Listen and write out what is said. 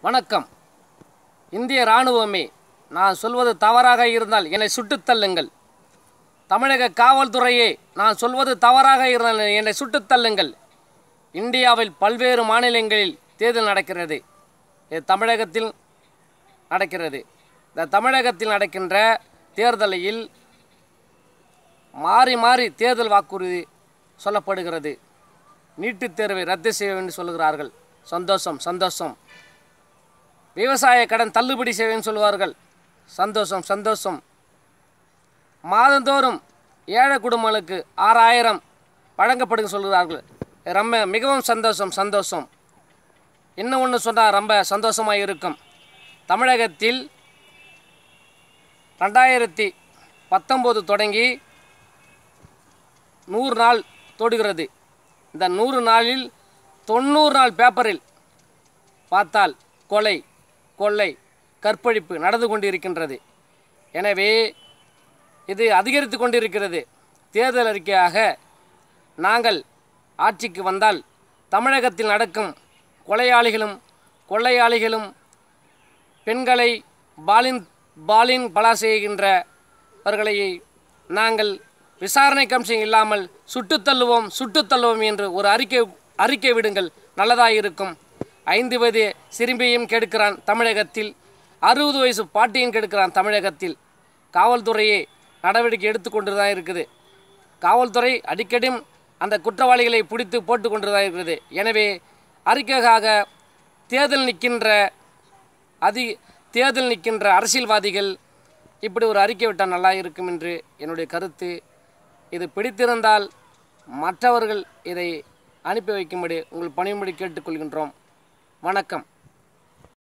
வணக்கம் இந்திய இராணுவமே நான் சொல்வது தவறாக இருந்தால் என்னை சுட்டுத் தள்ளுங்கள் தமிழக காவல்துறையே நான் சொல்வது தவறாக இருந்தால் என்னை சுட்டுத் தள்ளுங்கள் இந்தியாவில் பல்வேறு மாநிலங்களில் தேர்தல் நடக்கிறது இது தமிழகத்தில் நடக்கிறது இந்த தமிழகத்தில் நடக்கின்ற தேர்தலில் மாறி மாறி தேர்தல் வாக்குறுதி சொல்லப்படுகிறது நீட்டுத் தேர்வை ரத்து செய்ய வேண்டும் சொல்கிறார்கள் சந்தோஷம் சந்தோஷம் விவசாய கடன் தள்ளுபடி செய்வேன்னு சொல்வார்கள் சந்தோஷம் சந்தோஷம் மாதந்தோறும் ஏழை குடும்பங்களுக்கு ஆறாயிரம் வழங்கப்படுங்க சொல்கிறார்கள் ரொம்ப மிகவும் சந்தோஷம் சந்தோஷம் இன்னும் ஒன்று சொன்னால் ரொம்ப சந்தோஷமாக இருக்கும் தமிழகத்தில் ரெண்டாயிரத்தி பத்தொம்போது தொடங்கி நூறு நாள் தொடுகிறது இந்த நூறு நாளில் தொண்ணூறு நாள் பேப்பரில் பார்த்தால் கொலை கொள்ளை கற்பழிப்பு நடந்து கொண்டிருக்கின்றது எனவே இது அதிகரித்து கொண்டிருக்கிறது தேர்தல் அறிக்கையாக நாங்கள் ஆட்சிக்கு வந்தால் தமிழகத்தில் நடக்கும் கொலையாளிகளும் கொள்ளையாளிகளும் பெண்களை பாலின் பாலின் பலா செய்கின்றவர்களை நாங்கள் விசாரணை கமிஷன் இல்லாமல் சுட்டுத் தள்ளுவோம் சுட்டுத் தள்ளுவோம் என்று ஒரு அறிக்கை அறிக்கை விடுங்கள் நல்லதாக இருக்கும் ஐந்து வயது சிறுமியையும் கெடுக்கிறான் தமிழகத்தில் அறுபது வயசு பாட்டியும் கெடுக்கிறான் தமிழகத்தில் காவல்துறையே நடவடிக்கை எடுத்துக்கொண்டு தான் இருக்குது காவல்துறை அடிக்கடி அந்த குற்றவாளிகளை பிடித்து போட்டு கொண்டு தான் இருக்கிறது எனவே அறிக்கைக்காக தேர்தல் நிற்கின்ற அதி தேர்தல் நிற்கின்ற அரசியல்வாதிகள் இப்படி ஒரு அறிக்கை விட்டால் நல்லா இருக்கும் என்று என்னுடைய கருத்து இது பிடித்திருந்தால் மற்றவர்கள் இதை அனுப்பி வைக்கும்படி உங்கள் பணியும்படி கேட்டுக்கொள்கின்றோம் வணக்கம்